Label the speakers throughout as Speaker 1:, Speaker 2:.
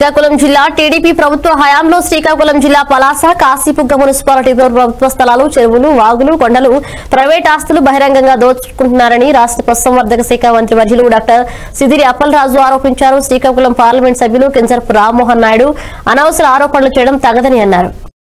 Speaker 1: శ్రీకాకుళం జిల్లా టీడీపీ ప్రభుత్వ హయాంలో శ్రీకాకుళం జిల్లా పలాస కాశీపుగ్గ మున్సిపాలిటీ ప్రభుత్వ స్థలాలు చెరువులు వాగులు కొండలు ప్రైవేట్ ఆస్తులు బహిరంగంగా దోచుకుంటున్నారని రాష్ట్ర పశుసంవర్ధక శాఖ మంత్రి వర్యులు డాక్టర్ సిదిరి అప్పలరాజు ఆరోపించారు శ్రీకాకుళం పార్లమెంట్ సభ్యులు కింజరపు రామ్మోహన్ నాయుడు అనవసర ఆరోపణలు చేయడం తగదని అన్నారు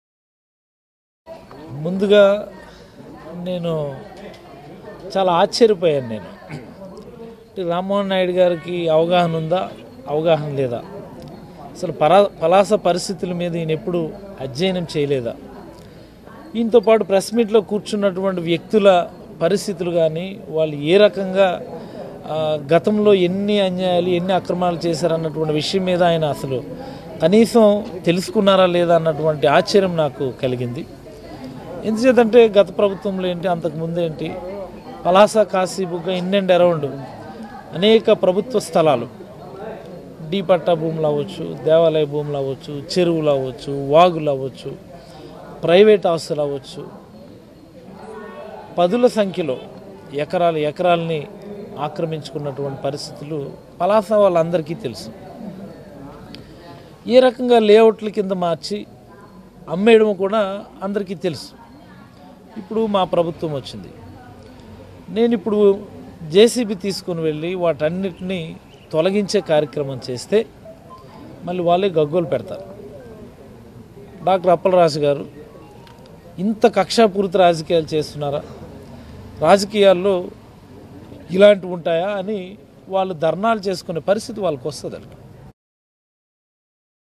Speaker 2: ముందుగా నేను చాలా ఆశ్చర్యపోయాను నేను అంటే రామ్మోహన్ నాయుడు గారికి అవగాహన ఉందా అవగాహన లేదా అసలు పరా పలాస పరిస్థితుల మీద ఈయన ఎప్పుడు అధ్యయనం చేయలేదా ఈయనతో పాటు ప్రెస్ మీట్లో కూర్చున్నటువంటి వ్యక్తుల పరిస్థితులు కానీ వాళ్ళు ఏ రకంగా ఆ, గతంలో ఎన్ని అన్యాయాలు ఎన్ని అక్రమాలు చేశారన్నటువంటి విషయం మీద ఆయన అసలు కనీసం తెలుసుకున్నారా లేదా అన్నటువంటి ఆశ్చర్యం నాకు కలిగింది ఎందుచేతంటే గత ప్రభుత్వంలో ఏంటి అంతకు ముందేంటి Palasa Kasibugga in and around అనేక ప్రభుత్వ స్థలాలు డీ పట్టా భూములు అవ్వచ్చు దేవాలయ భూములు అవ్వచ్చు చెరువులు అవ్వచ్చు వాగులు అవ్వచ్చు ప్రైవేట్ ఆస్తులు అవ్వచ్చు పదుల సంఖ్యలో ఎకరాలు ఎకరాలని ఆక్రమించుకున్నటువంటి పరిస్థితులు పలాస వాళ్ళందరికీ తెలుసు ఏ రకంగా లేఅవుట్ల కింద మార్చి అమ్మేయడం కూడా అందరికీ తెలుసు ఇప్పుడు మా ప్రభుత్వం వచ్చింది నేను ఇప్పుడు జేసీబీ తీసుకుని వెళ్ళి వాటన్నిటిని తొలగించే కార్యక్రమం చేస్తే మళ్ళీ వాళ్ళే గగ్గోలు పెడతారు డాక్టర్ అప్పలరాజు గారు ఇంత కక్షాపూరిత రాజకీయాలు చేస్తున్నారా రాజకీయాల్లో ఇలాంటివి ఉంటాయా అని వాళ్ళు ధర్నాలు చేసుకునే పరిస్థితి వాళ్ళకి వస్తుంది